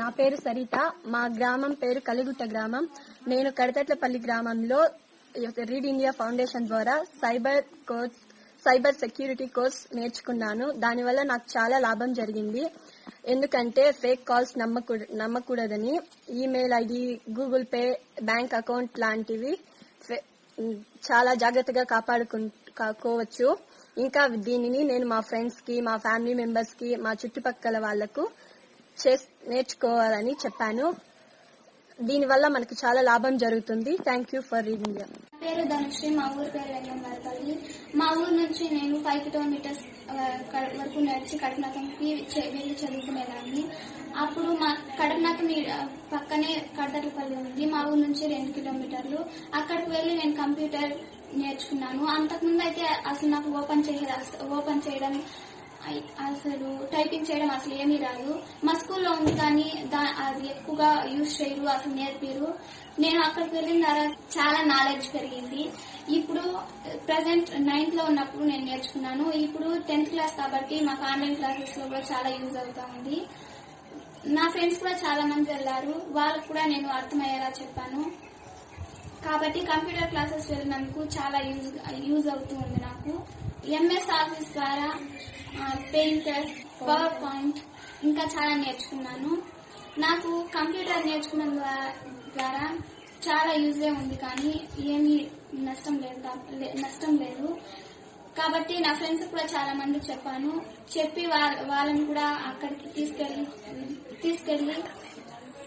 నా పేరు సరిత మా గ్రామం పేరు కలిగుట్ట గ్రామం నేను కడతట్లపల్లి గ్రామంలో రీడ్ ఇండియా ఫౌండేషన్ ద్వారా cyber course cyber security course నేర్చుకున్నాను దానివల్ల నాకు చాలా లాభం జరిగింది ఎందుకంటే ఫేక్ కాల్స్ నమ్మకూడ- నమ్మకూడదని email ID Google Pay bank account లాంటివి ఫే- చాలా జాగ్రత్తగా కాపాడుకోవచ్చు ఇంకా దీనిని నేను మా ఫ్రెండ్స్ కి మా ఫ్యామిలీ మెంబర్స్ కి మా చుట్టుపక్కల వాళ్లకు చేస్- నేర్చుకోవాలని చెప్పాను దీనివల్ల మనకు చాలా లాభం జరుగుతుంది థ్యాంక్ యూ ఫర్ రీడింగ్ నా పేరు ధనుశ్రీ మా ఊరు పేరు వెల్లంగారపల్లి మా ఊరు నుంచి నేను ఫైవ్ కిలోమీటర్స్ ఆ, క- వరకు నడిచి కడపనాథంకి చె- వెళ్ళి చదువుకునేదాన్ని అప్పుడు మా కడపనాథం ఈ- ఆ, పక్కనే కడతలపల్లి ఉంది మా ఊరు నుంచి రెండు కిలోమీటర్లు అక్కడికి వెళ్ళి నేను కంప్యూటర్ నేర్చుకున్నాను అంతకుముందు అయితే అసలు నాకు ఓపెన్ చేయదు ఓపెన్ చేయడం ఐ- అసలు టైపింగ్ చేయడం అసలు ఏమీ రాదు మా స్కూల్లో ఉంది కానీ దా- అది ఎక్కువగా యూజ్ చేయరు అసలు నేర్పిరు నేను అక్కడికి వెళ్ళిన తర్వాత చాలా నాలెడ్జ్ పెరిగింది ఇప్పుడు ప్రజెంట్ నైన్త్ లో ఉన్నప్పుడు నేను నేర్చుకున్నాను ఇప్పుడు టెన్త్ క్లాస్ కాబట్టి మాకు ఆన్లైన్ క్లాసెస్ లో కూడా చాలా యూజ్ అవుతా ఉంది నా ఫ్రెండ్స్ కూడా చాలా మంది వెళ్ళారు వాళ్ళకు కూడా నేను అర్థమయ్యేలా చెప్పాను కాబట్టి కంప్యూటర్ క్లాసెస్ వెళ్ళినందుకు చాలా యూజ్ యూజ్ అవుతూ ఉంది నాకు ఎంఎస్ ఆఫీస్ ద్వారా పెయింటర్ పవర్ పాయింట్ ఇంకా చాలా నేర్చుకున్నాను నాకు కంప్యూటర్ నేర్చుకున్న ద్వా- ద్వారా చాలా యూజే ఉంది కానీ ఏమీ నష్టం లేదు కా- లే- నష్టం లేదు కాబట్టి నా ఫ్రెండ్స్ కూడా చాలా మంది చెప్పాను చెప్పి వాళ్ళ- వాళ్ళని కూడా అక్కడికి తీసుకెళ్లి తీసుకెళ్లి